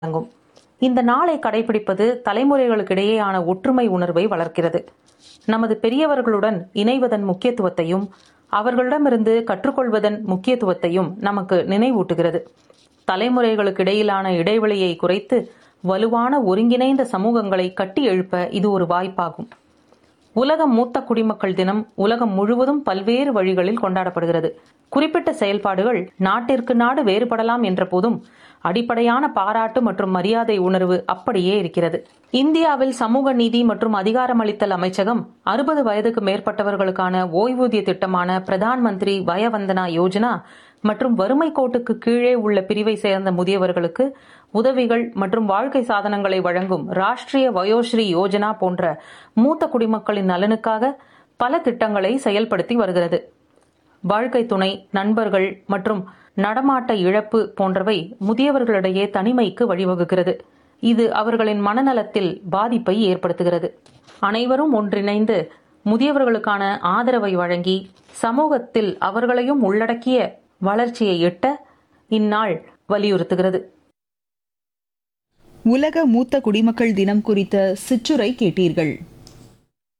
அடங்கும் இந்த நாளை கடைபிடிப்பது தலைமுறைகளுக்கிடையேயான ஒற்றுமை உணர்வை வளர்க்கிறது நமது பெரியவர்களுடன் இணைவதன் முக்கியத்துவத்தையும் அவர்களிடமிருந்து கற்றுக்கொள்வதன் முக்கியத்துவத்தையும் நமக்கு நினைவூட்டுகிறது தலைமுறைகளுக்கிடையிலான இடைவெளியை குறைத்து வலுவான ஒருங்கிணைந்த சமூகங்களை கட்டி எழுப்ப இது ஒரு வாய்ப்பாகும் உலக மூத்த குடிமக்கள் தினம் உலகம் முழுவதும் பல்வேறு வழிகளில் கொண்டாடப்படுகிறது குறிப்பிட்ட செயல்பாடுகள் நாட்டிற்கு நாடு வேறுபடலாம் என்ற போதும் அடிப்படையான பாராட்டு மற்றும் மரியாதை உணர்வு அப்படியே இருக்கிறது இந்தியாவில் சமூக நீதி மற்றும் அதிகாரமளித்தல் அமைச்சகம் அறுபது வயதுக்கு மேற்பட்டவர்களுக்கான ஓய்வூதிய திட்டமான பிரதான் மந்திரி வயவந்தனா யோஜனா மற்றும் வறுமை கோட்டுக்கு கீழே உள்ள பிரிவை சேர்ந்த முதியவர்களுக்கு உதவிகள் மற்றும் வாழ்க்கை சாதனங்களை வழங்கும் ராஷ்டிரிய வயோஸ்ரீ யோஜனா போன்ற மூத்த குடிமக்களின் நலனுக்காக பல திட்டங்களை செயல்படுத்தி வருகிறது வாழ்க்கை துணை நண்பர்கள் மற்றும் நடமாட்ட இழப்பு போன்றவை முதியவர்களிடையே தனிமைக்கு வழிவகுக்கிறது இது அவர்களின் மனநலத்தில் பாதிப்பை ஏற்படுத்துகிறது அனைவரும் ஒன்றிணைந்து முதியவர்களுக்கான ஆதரவை வழங்கி சமூகத்தில் அவர்களையும் உள்ளடக்கிய வளர்ச்சியை எட்ட இந்நாள் வலியுறுத்துகிறது உலக மூத்த குடிமக்கள் தினம் குறித்த சிற்றுரை கேட்டீர்கள்